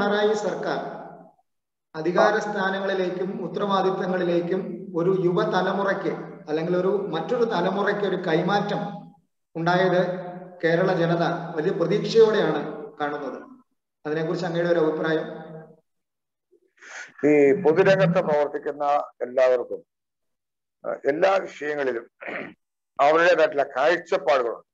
പിണറായി സർക്കാർ അധികാര സ്ഥാനങ്ങളിലേക്കും ഉത്തരവാദിത്തങ്ങളിലേക്കും ഒരു യുവതലമുറയ്ക്ക് അല്ലെങ്കിൽ ഒരു മറ്റൊരു തലമുറയ്ക്ക് ഒരു കൈമാറ്റം ഉണ്ടായത് കേരള ജനത വലിയ പ്രതീക്ഷയോടെയാണ് കാണുന്നത് അതിനെക്കുറിച്ച് അങ്ങയുടെ ഒരു അഭിപ്രായം ഈ പൊതുരംഗത്ത് പ്രവർത്തിക്കുന്ന എല്ലാവർക്കും അഹ് എല്ലാ വിഷയങ്ങളിലും അവരുടേതായിട്ടുള്ള കാഴ്ചപ്പാടുകളുണ്ട്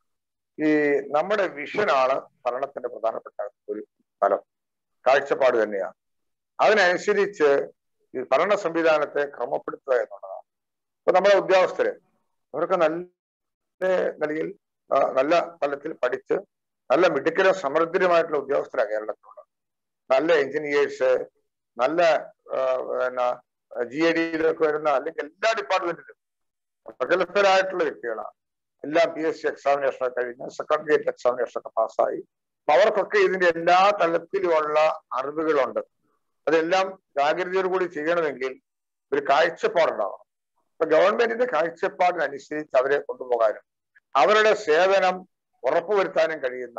ഈ നമ്മുടെ വിഷനാണ് ഭരണത്തിന്റെ പ്രധാനപ്പെട്ട ഒരു ഫലം കാഴ്ചപ്പാട് തന്നെയാണ് അതിനനുസരിച്ച് ഈ ഭരണ സംവിധാനത്തെ ക്രമപ്പെടുത്തുക എന്നുള്ളതാണ് ഇപ്പൊ നമ്മുടെ ഉദ്യോഗസ്ഥര് അവർക്ക് നല്ല നിലയിൽ ആ, നല്ല തലത്തിൽ പഠിച്ച് നല്ല മിടുക്കലും സമൃദ്ധരുമായിട്ടുള്ള ഉദ്യോഗസ്ഥരാണ് കേരളത്തിലുള്ളത് നല്ല എഞ്ചിനീയേഴ്സ് നല്ല ആ, പിന്നെ ജി എ ഡിയിലൊക്കെ വരുന്ന അല്ലെങ്കിൽ എല്ലാ ഡിപ്പാർട്ട്മെന്റിലും പ്രഗത്ഭരായിട്ടുള്ള വ്യക്തികളാണ് എല്ലാം പി എസ് സി എക്സാമിനേഷൻ ഒക്കെ കഴിഞ്ഞ് സെക്രട്ടേറിയറ്റ് എക്സാമിനേഷൻ ഒക്കെ പാസ്സായി അപ്പൊ അവർക്കൊക്കെ ഇതിന്റെ എല്ലാ തലത്തിലുമുള്ള അറിവുകളുണ്ട് അതെല്ലാം ജാഗ്രതയോട് കൂടി ചെയ്യണമെങ്കിൽ ഒരു കാഴ്ചപ്പാടുണ്ടാവണം അപ്പൊ ഗവൺമെന്റിന്റെ കാഴ്ചപ്പാടിനനുസരിച്ച് അവരെ കൊണ്ടുപോകാനും അവരുടെ സേവനം ഉറപ്പുവരുത്താനും കഴിയുന്ന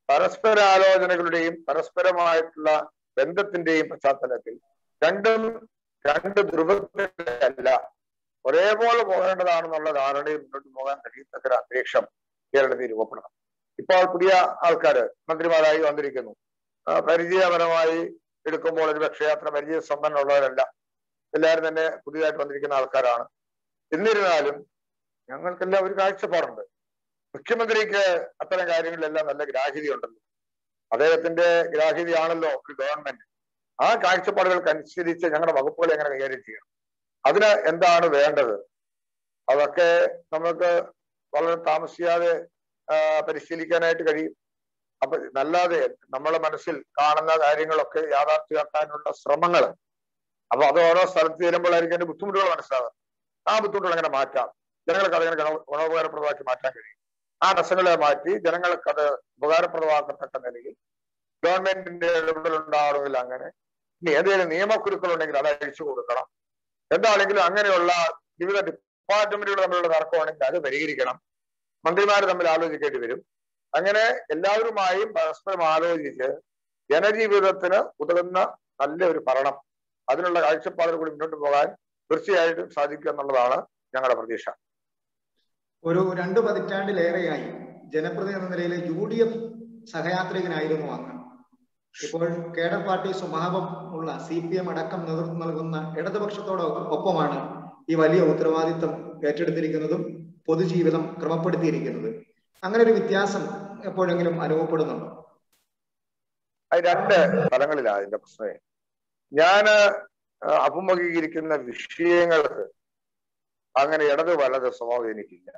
പരസ്പരാലോചനകളുടെയും പരസ്പരമായിട്ടുള്ള ബന്ധത്തിന്റെയും പശ്ചാത്തലത്തിൽ രണ്ടും രണ്ട് ധ്രുവത്തിലല്ല ഒരേപോലെ പോകേണ്ടതാണെന്നുള്ള ധാരണയിൽ മുന്നോട്ട് പോകാൻ കഴിയത്തക്ക ഒരു അന്തരീക്ഷം കേരളത്തിൽ രൂപപ്പെടണം ഇപ്പോൾ പുതിയ ആൾക്കാര് മന്ത്രിമാരായി വന്നിരിക്കുന്നു ആ, പരിചയപരമായി എടുക്കുമ്പോൾ ഒരു പക്ഷേ അത്ര പരിചയ സമ്പന്നമുള്ളവരല്ല എല്ലാവരും തന്നെ പുതിയതായിട്ട് വന്നിരിക്കുന്ന ആൾക്കാരാണ് എന്നിരുന്നാലും ഞങ്ങൾക്കെല്ലാം ഒരു കാഴ്ചപ്പാടുണ്ട് മുഖ്യമന്ത്രിക്ക് അത്തരം കാര്യങ്ങളിലെല്ലാം നല്ല ഗ്രാഹ്യതയുണ്ടല്ലോ അദ്ദേഹത്തിന്റെ ഗ്രാഹ്യതയാണല്ലോ ഒരു ഗവൺമെന്റ് ആ കാഴ്ചപ്പാടുകൾക്കനുസരിച്ച് ഞങ്ങളുടെ വകുപ്പുകളെ എങ്ങനെ കൈകാര്യം ചെയ്യണം അതിന് എന്താണ് വേണ്ടത് അതൊക്കെ നമുക്ക് വളരെ താമസിയാതെ ആ, പരിശീലിക്കാനായിട്ട് കഴിയും അപ്പൊ നല്ലാതെ നമ്മളെ മനസ്സിൽ കാണുന്ന കാര്യങ്ങളൊക്കെ യാഥാർത്ഥ്യമാക്കാനുള്ള ശ്രമങ്ങൾ അപ്പൊ അത് ഓരോ സ്ഥലത്ത് ചെല്ലുമ്പോഴായിരിക്കും അതിന്റെ ബുദ്ധിമുട്ടുകൾ മനസ്സിലാകും ആ ബുദ്ധിമുട്ടുകൾ എങ്ങനെ മാറ്റാം ജനങ്ങൾക്ക് അതിനെ ഗുണ- ഗുണോപകാരപ്രദമാക്കി മാറ്റാൻ കഴിയും ആ പ്രശ്നങ്ങളെ മാറ്റി ജനങ്ങൾക്ക് അത് ഉപകാരപ്രദമാക്കത്തക്ക നിലയിൽ ഗവൺമെന്റിന്റെ ഇടപെടൽ ഉണ്ടാവണമെങ്കിൽ അങ്ങനെ ഇനി ഏതെങ്കിലും നിയമക്കുരുക്കൾ ഉണ്ടെങ്കിൽ അത് അഴിച്ചു കൊടുക്കണം എന്താണെങ്കിലും അങ്ങനെയുള്ള വിവിധ ഡിപ്പാർട്ട്മെന്റുകൾ തമ്മിലുള്ള തർക്കമാണെങ്കിൽ അത് പരിഹരിക്കണം മന്ത്രിമാർ തമ്മിൽ ആലോചിക്കേണ്ടി വരും അങ്ങനെ എല്ലാവരുമായും പരസ്പരം ആലോചിച്ച് ജനജീവിതത്തിന് ഉതകുന്ന നല്ല ഒരു ഭരണം അതിനുള്ള കാഴ്ചപ്പാടുകൾ കൂടി മുന്നോട്ട് പോകാൻ തീർച്ചയായിട്ടും സാധിക്കും എന്നുള്ളതാണ് ഞങ്ങളുടെ പ്രതീക്ഷ ഒരു രണ്ട് പതിറ്റാണ്ടിലേറെയായി ജനപ്രതിനിധി എന്ന നിലയിൽ യു ഡി എഫ് സഹയാത്രികനായിരുന്നു അങ്ങ് ഇപ്പോൾ കേഡർ പാർട്ടി സ്വഭാവം ഉള്ള സി പി എം അടക്കം നേതൃത്വം നൽകുന്ന ഇടതുപക്ഷത്തോട് ഒപ്പമാണ് ഈ വലിയ ഉത്തരവാദിത്തം ഏറ്റെടുത്തിരിക്കുന്നതും പൊതുജീവിതം ക്രമപ്പെടുത്തിയിരിക്കുന്നത് അങ്ങനെ ഒരു വ്യത്യാസം എപ്പോഴെങ്കിലും അനുഭവപ്പെടുന്നുണ്ടോ അത് രണ്ട് തലങ്ങളിലാണ് അതിന്റെ പ്രശ്നമേ ഞാന് ആ, അഭിമുഖീകരിക്കുന്ന വിഷയങ്ങൾക്ക് അങ്ങനെ ഇടത് വലത് സ്വഭാവം എനിക്കില്ല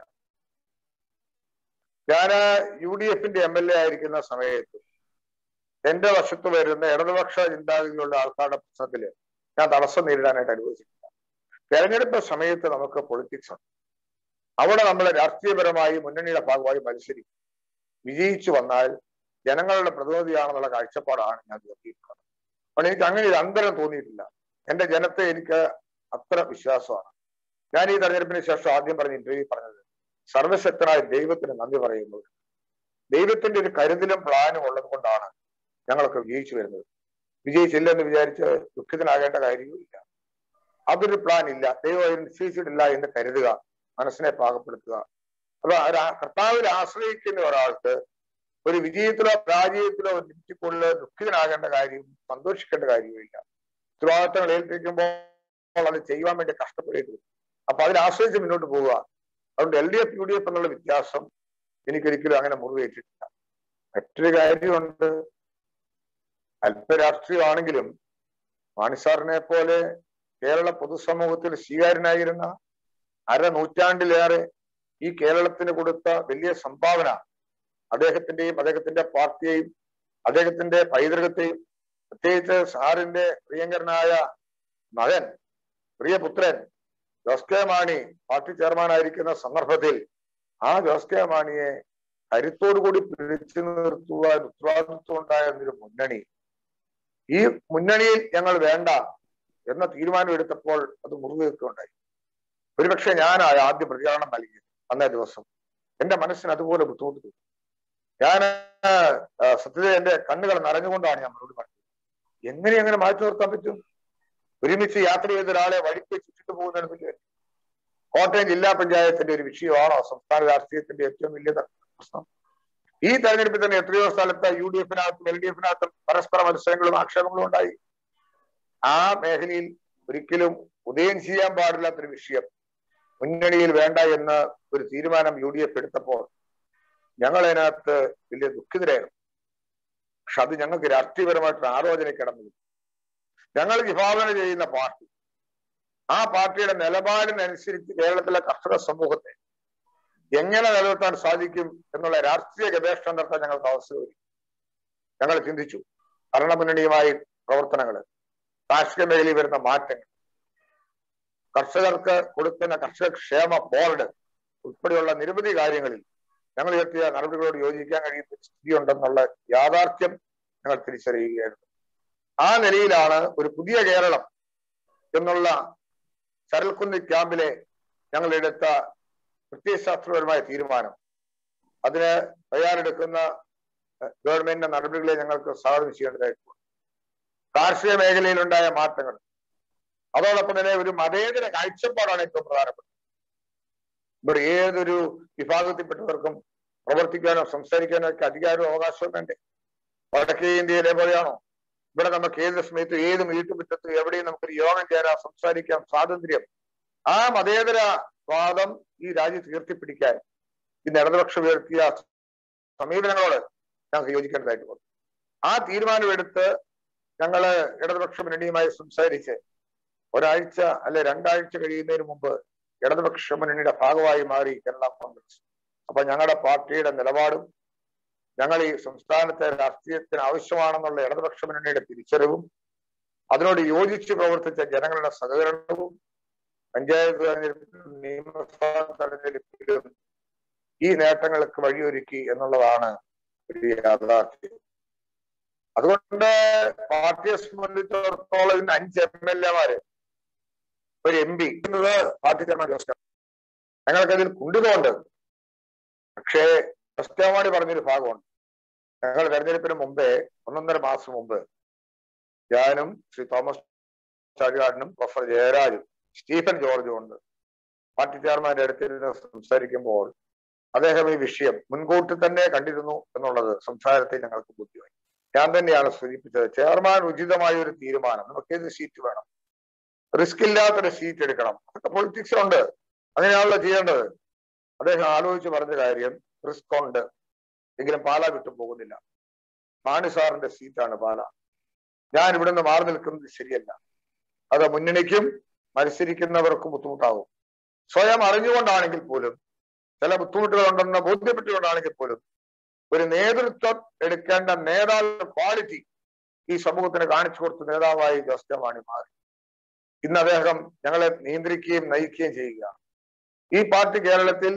ഞാന് യു ഡി എഫിന്റെ എം എൽ എ ആയിരിക്കുന്ന സമയത്ത് എന്റെ വശത്ത് വരുന്ന ഇടതുപക്ഷ ചിന്താഗതിയുള്ള ആൾക്കാരുടെ പ്രശ്നത്തില് ഞാൻ തടസ്സം നേരിടാനായിട്ട് അനുവദിച്ചിട്ടില്ല തെരഞ്ഞെടുപ്പ് സമയത്ത് നമുക്ക് പൊളിറ്റിക്സ് ഉണ്ട് അവിടെ നമ്മൾ രാഷ്ട്രീയപരമായി മുന്നണിയുടെ ഭാഗമായി മത്സരിക്കും വിജയിച്ചു വന്നാൽ ജനങ്ങളുടെ പ്രതിനിധിയാണെന്നുള്ള കാഴ്ചപ്പാടാണ് ഞാൻ ഉയർത്തിയിട്ടുള്ളത് അപ്പോൾ എനിക്ക് അങ്ങനെ ഒരു അന്തരം തോന്നിയിട്ടില്ല എന്റെ ജനത്തെ എനിക്ക് അത്ര വിശ്വാസമാണ് ഞാൻ ഈ തെരഞ്ഞെടുപ്പിന് ശേഷം ആദ്യം പറഞ്ഞ ഇന്റർവ്യൂ പറഞ്ഞത് സർവശക്തനായ ദൈവത്തിന് നന്ദി പറയുന്നത് ദൈവത്തിന്റെ ഒരു കരുതലും പ്ലാനും ഉള്ളത് കൊണ്ടാണ് ഞങ്ങളൊക്കെ വിജയിച്ചു വരുന്നത് വിജയിച്ചില്ലെന്ന് വിചാരിച്ച് ദുഃഖിതനാകേണ്ട കാര്യവുമില്ല അതൊരു പ്ലാൻ ഇല്ല ദൈവം അതിന് നിശ്ചയിച്ചിട്ടില്ല എന്ന് കരുതുക മനസ്സിനെ പാകപ്പെടുത്തുക അപ്പൊ ആ കർത്താവിൽ ആശ്രയിക്കുന്ന ഒരാൾക്ക് ഒരു വിജയത്തിലോ പരാജയത്തിലോ ലിമിറ്റിക്കൊള്ളിലോ ദുഃഖിതനാകേണ്ട കാര്യവും സന്തോഷിക്കേണ്ട കാര്യവുമില്ല ഉത്തരവാദിത്തങ്ങൾ ഏൽപ്പിക്കുമ്പോൾ അത് ചെയ്യുവാൻ വേണ്ടി കഷ്ടപ്പെടേണ്ടി വരും അപ്പൊ അതിൽ ആശ്രയിച്ച് മുന്നോട്ട് പോവുക അതുകൊണ്ട് L D F U D F എന്നുള്ള വ്യത്യാസം എനിക്കൊരിക്കലും അങ്ങനെ മുറിവേറ്റിട്ടില്ല മറ്റൊരു കാര്യമുണ്ട് അല്പരാഷ്ട്രീയമാണെങ്കിലും മാണിസാറിനെ പോലെ കേരള പൊതുസമൂഹത്തിൽ സ്വീകാര്യനായിരുന്ന അര നൂറ്റാണ്ടിലേറെ ഈ കേരളത്തിന് കൊടുത്ത വലിയ സംഭാവന അദ്ദേഹത്തിന്റെയും അദ്ദേഹത്തിന്റെ പാർട്ടിയെയും അദ്ദേഹത്തിന്റെ പൈതൃകത്തെയും പ്രത്യേകിച്ച് സാറിന്റെ പ്രിയങ്കരനായ മകൻ പ്രിയപുത്രൻ ജോസ് കെ മാണി പാർട്ടി ചെയർമാനായിരിക്കുന്ന സന്ദർഭത്തിൽ ആ ജോസ് കെ മാണിയെ കരുത്തോടുകൂടി പിടിച്ചു നിർത്തുവാൻ ഉത്തരവാദിത്വം ഉണ്ടായിരുന്നൊരു മുന്നണി ഈ മുന്നണിയിൽ ഞങ്ങൾ വേണ്ട എന്ന തീരുമാനം എടുത്തപ്പോൾ അത് മുറിവേൽക്കുകയുണ്ടായി ഒരുപക്ഷെ ഞാനായ ആദ്യ പ്രതികരണം നൽകിയത് അന്നേ ദിവസം എന്റെ മനസ്സിന് അതുപോലെ ബുദ്ധിമുട്ട് തോന്നി ഞാൻ സത്യത എന്റെ കണ്ണുകൾ നിറഞ്ഞുകൊണ്ടാണ് ഞാൻ മറുപടി പറഞ്ഞത് എങ്ങനെ അങ്ങനെ മാറ്റി നിർത്താൻ പറ്റും ഒരുമിച്ച് യാത്ര ചെയ്ത ഒരാളെ വഴിക്ക് ചുറ്റിട്ട് പോകുന്നതിന് വലിയ കോട്ടയം ജില്ലാ പഞ്ചായത്തിന്റെ ഒരു വിഷയമാണോ സംസ്ഥാന രാഷ്ട്രീയത്തിന്റെ ഏറ്റവും വലിയ പ്രശ്നം ഈ തെരഞ്ഞെടുപ്പിൽ തന്നെ എത്രയോ സ്ഥലത്ത് യു ഡി എഫിനകത്തും എൽ ഡി എഫിനകത്തും പരസ്പര മത്സരങ്ങളും ആക്ഷേപങ്ങളും ഉണ്ടായി ആ മേഖലയിൽ ഒരിക്കലും ഉദയം ചെയ്യാൻ പാടില്ലാത്തൊരു വിഷയം മുന്നണിയിൽ വേണ്ട എന്ന് ഒരു തീരുമാനം യു ഡി എഫ് എടുത്തപ്പോൾ ഞങ്ങൾ അതിനകത്ത് വലിയ ദുഃഖിതരായിരുന്നു പക്ഷെ അത് ഞങ്ങൾക്ക് രാഷ്ട്രീയപരമായിട്ട് ആലോചന കിടന്നു ഞങ്ങൾ വിഭാവന ചെയ്യുന്ന പാർട്ടി ആ പാർട്ടിയുടെ നിലപാടിനനുസരിച്ച് കേരളത്തിലെ കർഷക സമൂഹത്തെ എങ്ങനെ നിലനിർത്താൻ സാധിക്കും എന്നുള്ള രാഷ്ട്രീയ ഗവേഷണം നടത്താൻ ഞങ്ങൾക്ക് അവസരം ഞങ്ങൾ ചിന്തിച്ചു ഭരണമുന്നണിയുമായി പ്രവർത്തനങ്ങൾ കാർഷിക മേഖലയിൽ വരുന്ന മാറ്റങ്ങൾ കർഷകർക്ക് കൊടുക്കുന്ന കർഷക ക്ഷേമ ബോർഡ് ഉൾപ്പെടെയുള്ള നിരവധി കാര്യങ്ങളിൽ ഞങ്ങൾ ഉയർത്തിയ നടപടികളോട് യോജിക്കാൻ കഴിയുന്ന സ്ഥിതി ഉണ്ടെന്നുള്ള യാഥാർത്ഥ്യം ഞങ്ങൾ തിരിച്ചറിയുകയായിരുന്നു ആ നിലയിലാണ് ഒരു പുതിയ കേരളം എന്നുള്ള ചരൽക്കുന്ന് ക്യാമ്പിലെ ഞങ്ങൾ എടുത്ത പ്രത്യയശാസ്ത്രപരമായ തീരുമാനം അതിന് തയ്യാറെടുക്കുന്ന ഗവൺമെന്റിന്റെ നടപടികളെ ഞങ്ങൾക്ക് സ്വാഗതം ചെയ്യേണ്ടതായിട്ടുണ്ട് കാർഷിക മേഖലയിലുണ്ടായ മാറ്റങ്ങൾ അതോടൊപ്പം തന്നെ ഒരു മതേതര കാഴ്ചപ്പാടാണ് ഏറ്റവും പ്രധാനപ്പെട്ടത് ഇവിടെ ഏതൊരു വിഭാഗത്തിൽപ്പെട്ടവർക്കും പ്രവർത്തിക്കാനോ സംസാരിക്കാനോ ഒക്കെ അധികാരവും അവകാശവും വേണ്ടേ വടക്കേ ഇന്ത്യയിലെ പോലെയാണോ ഇവിടെ നമുക്ക് ഏത് സമയത്ത് ഏത് വീട്ടുമുറ്റത്ത് എവിടെയും നമുക്കൊരു യോഗം ചേരാം സംസാരിക്കാം സ്വാതന്ത്ര്യം ആ മതേതര വാദം ഈ രാജ്യത്ത് ഉയർത്തിപ്പിടിക്കാൻ ഇന്ന് ഇടതുപക്ഷം ഉയർത്തിയ സമീപനങ്ങളോട് ഞങ്ങൾക്ക് യോജിക്കേണ്ടതായിട്ട് വന്നു ആ തീരുമാനമെടുത്ത് ഞങ്ങള് ഇടതുപക്ഷ മുന്നണിയുമായി സംസാരിച്ച് ഒരാഴ്ച അല്ലെ രണ്ടാഴ്ച കഴിയുന്നതിന് മുമ്പ് ഇടതുപക്ഷ മുന്നണിയുടെ ഭാഗമായി മാറി കേരള കോൺഗ്രസ് അപ്പൊ ഞങ്ങളുടെ പാർട്ടിയുടെ നിലപാടും ഞങ്ങൾ ഈ സംസ്ഥാനത്തെ രാഷ്ട്രീയത്തിന് ആവശ്യമാണെന്നുള്ള ഇടതുപക്ഷ മുന്നണിയുടെ തിരിച്ചറിവും അതിനോട് യോജിച്ച് പ്രവർത്തിച്ച ജനങ്ങളുടെ സഹകരണവും പഞ്ചായത്ത് തെരഞ്ഞെടുപ്പിലും നിയമസഭാ തെരഞ്ഞെടുപ്പിലും ഈ നേട്ടങ്ങൾക്ക് വഴിയൊരുക്കി എന്നുള്ളതാണ് ഒരു യാഥാർത്ഥ്യം അതുകൊണ്ട് പാർട്ടിയെ സംബന്ധിച്ചിടത്തോളം ഇന്ന് അഞ്ച് എം എൽ എമാര് ഒരു എം പി എന്നത് പാർട്ടി ചെയർമാൻ ജോസ് ഞങ്ങൾക്കതിൽ കുണ്ടിതമുണ്ട് പക്ഷേ ജോസ്റ്റാവാണി പറഞ്ഞൊരു ഭാഗമുണ്ട് ഞങ്ങൾ തെരഞ്ഞെടുപ്പിന് മുമ്പേ ഒന്നൊന്നര മാസം മുമ്പ് ഞാനും ശ്രീ തോമസ് ചാഴികാടനും പ്രൊഫസർ ജയരാജും സ്റ്റീഫൻ ജോർജും ഉണ്ട് പാർട്ടി ചെയർമാന്റെ അടുത്തിരുന്ന് സംസാരിക്കുമ്പോൾ അദ്ദേഹം ഈ വിഷയം മുൻകൂട്ടി തന്നെ കണ്ടിരുന്നു എന്നുള്ളത് സംസാരത്തിൽ ഞങ്ങൾക്ക് ബുദ്ധിമായി ഞാൻ തന്നെയാണ് സൂചിപ്പിച്ചത് ചെയർമാൻ ഉചിതമായ ഒരു തീരുമാനം നമുക്ക് ഏത് സീറ്റ് വേണം റിസ്ക് ഇല്ലാത്തൊരു സീറ്റ് എടുക്കണം അതൊക്കെ പൊളിറ്റിക്സ് ഉണ്ട് അങ്ങനെയാണല്ലോ ചെയ്യേണ്ടത് അദ്ദേഹം ആലോചിച്ച് പറഞ്ഞ കാര്യം റിസ്ക് ഉണ്ട് എങ്കിലും പാല വിട്ടു പോകുന്നില്ല മാണി സാറിന്റെ സീറ്റാണ് പാല ഞാൻ ഇവിടുന്ന് മാറി നിൽക്കുന്നത് ശരിയല്ല അത് മുന്നണിക്കും മത്സരിക്കുന്നവർക്കും ബുദ്ധിമുട്ടാകും സ്വയം അറിഞ്ഞുകൊണ്ടാണെങ്കിൽ പോലും ചില ബുദ്ധിമുട്ടുകളുണ്ടെന്ന് ബോധ്യപ്പെട്ടുകൊണ്ടാണെങ്കിൽ പോലും ഒരു നേതൃത്വം എടുക്കേണ്ട നേതാവിന്റെ ക്വാളിറ്റി ഈ സമൂഹത്തിന് കാണിച്ചു കൊടുത്ത നേതാവായി ജോസ് മാണി മാറി ഇന്ന് അദ്ദേഹം ഞങ്ങളെ നിയന്ത്രിക്കുകയും നയിക്കുകയും ചെയ്യുക ഈ പാർട്ടി കേരളത്തിൽ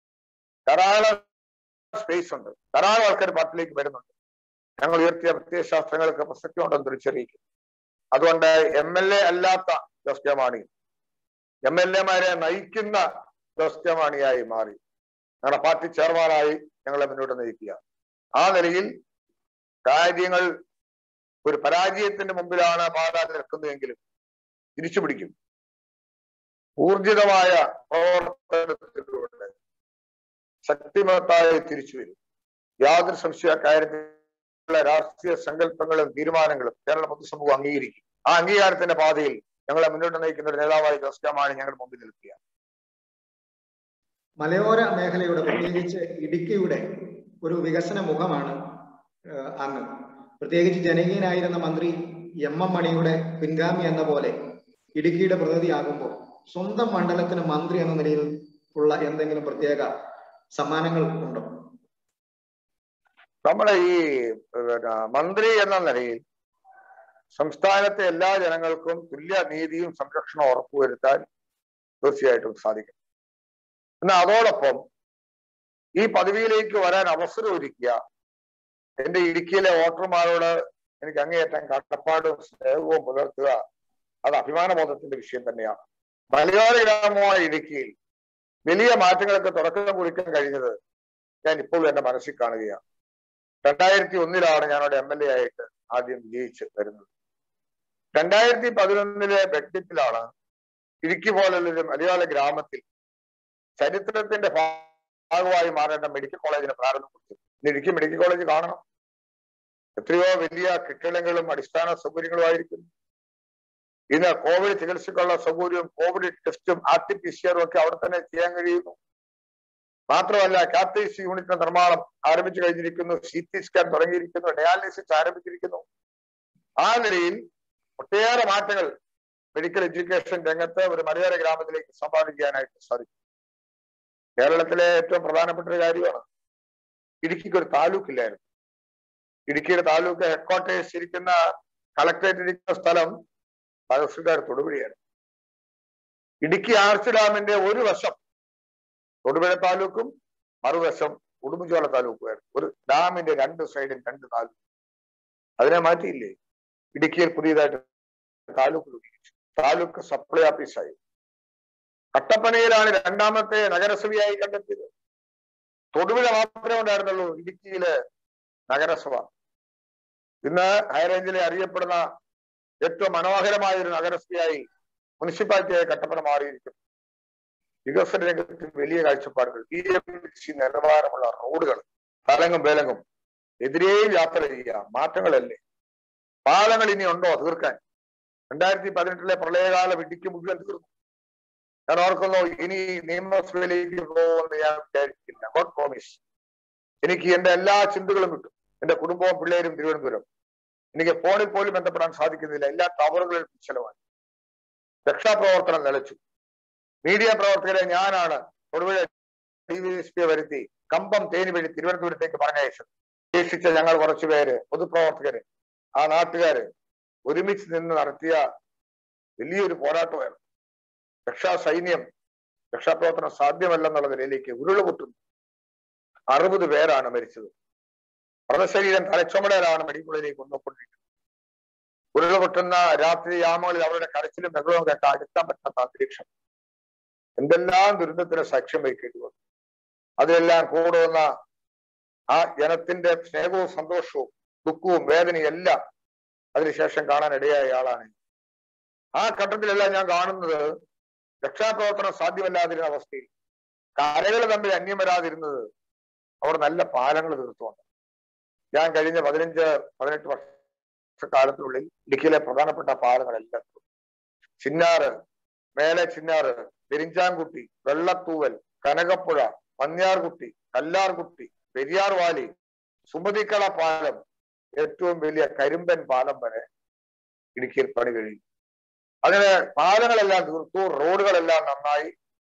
ധാരാളം സ്പേസ് ഉണ്ട് ധാരാളം ആൾക്കാർ പാർട്ടിയിലേക്ക് വരുന്നുണ്ട് ഞങ്ങൾ ഉയർത്തിയ പ്രത്യയശാസ്ത്രങ്ങൾക്ക് പ്രസക്തി ഉണ്ടെന്ന് തിരിച്ചറിയിക്കും അതുകൊണ്ട് എം എൽ എ അല്ലാത്ത Jose K Mani M L എമാരെ നയിക്കുന്ന ജോസ് കെ മാണിയായി മാറി ഞങ്ങളുടെ പാർട്ടി ചെയർമാനായി ഞങ്ങളെ മുന്നോട്ട് നയിക്കുക ആ നിലയിൽ കാര്യങ്ങൾ ഒരു പരാജയത്തിന്റെ മുമ്പിലാണ് പാത നിൽക്കുന്നതെങ്കിലും തിരിച്ചു പിടിക്കും ഊർജിതമായ പ്രവർത്തനത്തിലൂടെ ശക്തിമത്തായി തിരിച്ചു വരും യാതൊരു സംശയ കാര്യത്തിലുള്ള രാഷ്ട്രീയ സങ്കല്പങ്ങളും തീരുമാനങ്ങളും കേരള പൊതുസമൂഹം അംഗീകരിക്കും ആ അംഗീകാരത്തിന്റെ പാതയിൽ ഞങ്ങളെ മുന്നോട്ട് നയിക്കുന്ന ഒരു നേതാവായി ജോസ്കാമാണ് ഞങ്ങൾ മുമ്പിൽ നിൽക്കുക മലയോര മേഖലയുടെ പ്രത്യേകിച്ച് ഇടുക്കിയുടെ ഒരു വികസന മുഖമാണ് അങ്ങ് പ്രത്യേകിച്ച് ജനകീയനായിരുന്ന മന്ത്രി എം എം മണിയുടെ പിൻഗാമി എന്ന പോലെ ഇടുക്കിയുടെ പ്രതിനിധിയാകുമ്പോൾ സ്വന്തം മണ്ഡലത്തിന് മന്ത്രി എന്ന നിലയിൽ ഉള്ള എന്തെങ്കിലും പ്രത്യേക സമ്മാനങ്ങൾ ഉണ്ടോ നമ്മളെ ഈ മന്ത്രി എന്ന നിലയിൽ സംസ്ഥാനത്തെ എല്ലാ ജനങ്ങൾക്കും തുല്യ നീതിയും സംരക്ഷണവും ഉറപ്പുവരുത്താൻ തീർച്ചയായിട്ടും സാധിക്കും എന്നാൽ അതോടൊപ്പം ഈ പദവിയിലേക്ക് വരാൻ അവസരം ഒരുക്കുക എന്റെ ഇടുക്കിയിലെ വോട്ടർമാരോട് എനിക്ക് അങ്ങേയറ്റം കട്ടപ്പാടും സ്നേഹവും പുലർത്തുക അത് അഭിമാനബോധത്തിന്റെ വിഷയം തന്നെയാണ് മലയോര ഗ്രാമമായ ഇടുക്കിയിൽ വലിയ മാറ്റങ്ങൾക്ക് തുടക്കം കുറിക്കാൻ കഴിഞ്ഞത് ഞാൻ ഇപ്പോൾ എന്റെ മനസ്സിൽ കാണുകയാണ് രണ്ടായിരത്തി ഒന്നിലാണ് ഞാൻ അവിടെ എം എൽ എ ആയിട്ട് ആദ്യം വിജയിച്ച് വരുന്നത് രണ്ടായിരത്തി പതിനൊന്നിലെ ബഡ്ജറ്റിലാണ് ഇടുക്കി പോലുള്ളൊരു മലയാള ഗ്രാമത്തിൽ ചരിത്രത്തിന്റെ ഭാഗമായി മാറേണ്ട മെഡിക്കൽ കോളേജിന് പ്രാരംഭം കൊടുത്തു ഇന്ന് ഇടുക്കി മെഡിക്കൽ കോളേജ് കാണണം എത്രയോ വലിയ കെട്ടിടങ്ങളും അടിസ്ഥാന സൗകര്യങ്ങളുമായിരിക്കുന്നു ഇന്ന് കോവിഡ് ചികിത്സക്കുള്ള സൗകര്യവും കോവിഡ് ടെസ്റ്റും ആർ ടി പി സി ആറും ഒക്കെ അവിടെ തന്നെ ചെയ്യാൻ കഴിയുന്നു മാത്രമല്ല കാത്തൈസ് യൂണിറ്റിന്റെ നിർമ്മാണം ആരംഭിച്ചു കഴിഞ്ഞിരിക്കുന്നു സി ടി സ്കാൻ തുടങ്ങിയിരിക്കുന്നു ഡയാലിസിസ് ആരംഭിച്ചിരിക്കുന്നു ആ നിലയിൽ ഒട്ടേറെ മാറ്റങ്ങൾ മെഡിക്കൽ എഡ്യൂക്കേഷൻ രംഗത്ത് ഒരു മലയോര ഗ്രാമത്തിലേക്ക് സമ്പാദിക്കാനായിട്ട് സാധിക്കും കേരളത്തിലെ ഏറ്റവും പ്രധാനപ്പെട്ട ഒരു കാര്യമാണ് ഇടുക്കിക്ക് ഒരു താലൂക്ക് ഇല്ലായിരുന്നു ഇടുക്കിയുടെ താലൂക്ക് ഹെഡ്ക്വാർട്ടേഴ്സ് ഇരിക്കുന്ന കളക്ടറേറ്റ് ഇരിക്കുന്ന സ്ഥലം തഹസിൽദാർ തൊടുപുഴയാണ് ഇടുക്കി ആർച്ച് ഡാമിന്റെ ഒരു വശം തൊടുപുഴ താലൂക്കും മറുവശം ഉടുമ്പുചോല താലൂക്കുമായിരുന്നു ഒരു ഡാമിന്റെ രണ്ട് സൈഡും രണ്ട് താലൂക്ക് അതിനെ മാറ്റിയില്ലേ ഇടുക്കിയിൽ പുതിയതായിട്ട് താലൂക്ക് രൂപീകരിച്ചു താലൂക്ക് സപ്ലൈ ഓഫീസായി കട്ടപ്പനയിലാണ് രണ്ടാമത്തെ നഗരസഭയായി കണ്ടെത്തിയത് തൊടുപുഴ മാത്രമേ ഉണ്ടായിരുന്നുള്ളൂ ഇടുക്കിയിലെ നഗരസഭ ഇന്ന് ഹൈറേഞ്ചിലെ അറിയപ്പെടുന്ന ഏറ്റവും മനോഹരമായ ഒരു നഗരസഭയായി മുനിസിപ്പാലിറ്റിയായി കട്ടപ്പന മാറിയിരിക്കുന്നു വികസന രംഗത്ത് വലിയ കാഴ്ചപ്പാടുകൾ ബി എം സി നിലവാരമുള്ള റോഡുകൾ തലങ്ങും വേലങ്ങും എതിരെയും യാത്ര ചെയ്യുക മാറ്റങ്ങളല്ലേ പാലങ്ങൾ ഇനി ഉണ്ടോ തീർക്കാൻ രണ്ടായിരത്തി പതിനെട്ടിലെ പ്രളയകാല ഇടുക്കി മുഴുവൻ തീർന്നു ഞാൻ ഓർക്കുന്നു ഇനി നിയമസഭയിലേക്ക് പോകുമെന്ന് ഞാൻ വിചാരിക്കില്ല ഗോഡ് പ്രോമിസ് എനിക്ക് എന്റെ എല്ലാ ചിന്തകളും കിട്ടും എന്റെ കുടുംബവും പിള്ളേരും തിരുവനന്തപുരം എനിക്ക് ഫോണിൽ പോലും ബന്ധപ്പെടാൻ സാധിക്കുന്നില്ല എല്ലാ ടവറുകളും ചെലവായി രക്ഷാപ്രവർത്തനം നിലച്ചു മീഡിയ പ്രവർത്തകരെ ഞാനാണ് തൊടുപുഴ ഡി വി എസ് പിയെ വരുത്തി കമ്പം തേനി വഴി തിരുവനന്തപുരത്തേക്ക് പറഞ്ഞയച്ചത് ശേഷിച്ച ഞങ്ങൾ കുറച്ചുപേര് പൊതുപ്രവർത്തകര് ആ നാട്ടുകാര് ഒരുമിച്ച് നിന്ന് നടത്തിയ വലിയൊരു പോരാട്ടമായിരുന്നു രക്ഷാ സൈന്യം രക്ഷാപ്രവർത്തനം സാധ്യമല്ലെന്നുള്ള നിലയിലേക്ക് ഉരുളുപൊട്ടുന്നു അറുപത് പേരാണ് മരിച്ചത് മൃതശരീരം തലച്ചുമടയിലാണ് മെഡിക്കലിലേക്ക് കൊണ്ടുകൊണ്ടിരിക്കുന്നത് ഉരുളുപൊട്ടുന്ന രാത്രി യാമങ്ങളിൽ അവരുടെ കരച്ചിലും ബഹളവും കേട്ട് അടുക്കാൻ പറ്റാത്ത അന്തരീക്ഷം എന്തെല്ലാം ദുരിതത്തിന് സാക്ഷ്യം വഹിക്കേണ്ടി വന്നു അതിലെല്ലാം കൂടെ വന്ന ആ ജനത്തിന്റെ സ്നേഹവും സന്തോഷവും ദുഃഖവും വേദനയും എല്ലാം അതിനുശേഷം കാണാൻ ഇടയായ ആളാണ് ആ ഘട്ടത്തിലെല്ലാം ഞാൻ കാണുന്നത് രക്ഷാപ്രവർത്തനം സാധ്യമല്ലാതിരുന്ന അവസ്ഥയിൽ കരകൾ തമ്മിൽ അന്യം വരാതിരുന്നത് അവർ നല്ല പാലങ്ങൾ തീർത്തുകൊണ്ട് ഞാൻ കഴിഞ്ഞ പതിനഞ്ച് പതിനെട്ട് വർഷക്കാലത്തിനുള്ളിൽ ഇടുക്കിയിലെ പ്രധാനപ്പെട്ട പാലങ്ങളെല്ലാം ചിന്നാറ് മേലെ ചിന്നാറ് പെരിഞ്ചാൻകുട്ടി വെള്ളത്തൂവൽ കനകപ്പുഴ മഞ്ഞാർകുട്ടി കല്ലാർകുട്ടി പെരിയാർ വാലി സുമതിക്കള പാലം ഏറ്റവും വലിയ കരിമ്പൻ പാലം വരെ ഇടുക്കിയിൽ പണി കഴിയും അങ്ങനെ പാലങ്ങളെല്ലാം തീർത്തു റോഡുകളെല്ലാം നന്നായി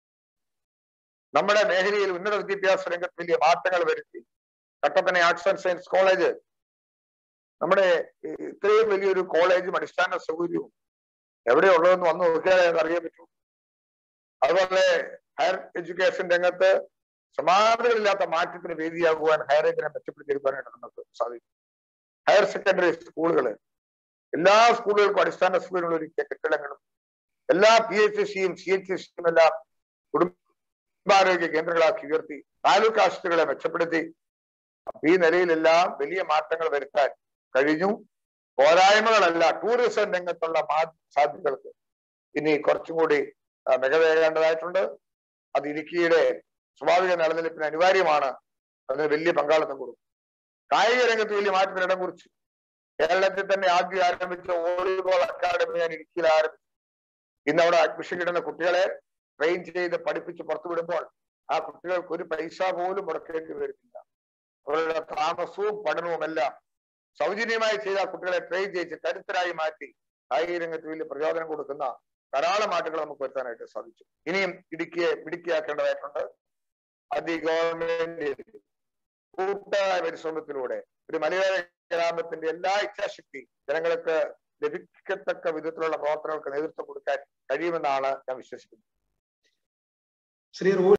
നമ്മുടെ മേഖലയിൽ ഉന്നത വിദ്യാഭ്യാസ രംഗത്ത് വലിയ മാറ്റങ്ങൾ വരുത്തി Kattappana arts and science college നമ്മുടെ ഇത്രയും വലിയൊരു കോളേജും അടിസ്ഥാന സൗകര്യവും എവിടെയുള്ളതെന്ന് വന്ന് നോക്കിയാലേ അത് അറിയാൻ പറ്റൂ അതുപോലെ ഹയർ എഡ്യൂക്കേഷൻ രംഗത്ത് സമാനതകളില്ലാത്ത മാറ്റത്തിന് വേദിയാകുവാൻ ഹയർ എഡിനെ മെച്ചപ്പെടുത്തിയെടുക്കാനായിട്ട് നമുക്ക് സാധിക്കും ഹയർ സെക്കൻഡറി സ്കൂളുകൾ എല്ലാ സ്കൂളുകൾക്കും അടിസ്ഥാന സൗകര്യങ്ങൾ ഒരുക്കിയ കെട്ടിടങ്ങളും എല്ലാ പി എച്ച് സിയും സി എച്ച് സിയും എല്ലാം കുടുംബാരോഗ്യ കേന്ദ്രങ്ങളാക്കി ഉയർത്തി താലൂക്ക് ആശുപത്രികളെ മെച്ചപ്പെടുത്തി ഈ നിലയിലെല്ലാം വലിയ മാറ്റങ്ങൾ വരുത്താൻ കഴിഞ്ഞു പോരായ്മകളല്ല ടൂറിസം രംഗത്തുള്ള മാ സാധ്യതകൾക്ക് ഇനി കുറച്ചും കൂടി മികവേകേണ്ടതായിട്ടുണ്ട് അത് ഇടുക്കിയുടെ സ്വാഭാവിക നിലനിൽപ്പിന് അനിവാര്യമാണ് അതിന് വലിയ പങ്കാളിത്തം കൊടുക്കും കായിക രംഗത്ത് വലിയ മാറ്റത്തിന് ഇടം കുറിച്ചു കേരളത്തിൽ തന്നെ ആദ്യം ആരംഭിച്ച വോളിബോൾ അക്കാദമി ഞാൻ ഇടുക്കിയിൽ ആരംഭിച്ചു ഇന്ന് അവിടെ അഡ്മിഷൻ കിട്ടുന്ന കുട്ടികളെ ട്രെയിൻ ചെയ്ത് പഠിപ്പിച്ച് പുറത്തു വിടുമ്പോൾ ആ കുട്ടികൾക്ക് ഒരു പൈസ പോലും മുടക്കേണ്ടി വരുന്നില്ല അവരുടെ താമസവും പഠനവും എല്ലാം സൗജന്യമായി ചെയ്ത കുട്ടികളെ ട്രെയിൻ ചെയ്ത് കരുത്തരായി മാറ്റി കായിക രംഗത്ത് വലിയ പ്രചോദനം കൊടുക്കുന്ന ധാരാളം മാറ്റങ്ങൾ നമുക്ക് വരുത്താനായിട്ട് സാധിച്ചു ഇനിയും ഇടുക്കിയെ മിടുക്കിയാക്കേണ്ടതായിട്ടുണ്ട് അത് ഈ ഗവൺമെന്റ് കൂട്ടായ പരിശ്രമത്തിലൂടെ ഒരു മലയാള ഗ്രാമത്തിന്റെ എല്ലാ ഇച്ഛാശക്തി ജനങ്ങൾക്ക് ലഭിക്കത്തക്ക വിധത്തിലുള്ള പ്രവർത്തനങ്ങൾക്ക് നേതൃത്വം കൊടുക്കാൻ കഴിയുമെന്നാണ് ഞാൻ വിശ്വസിക്കുന്നത് ശ്രീ റൂ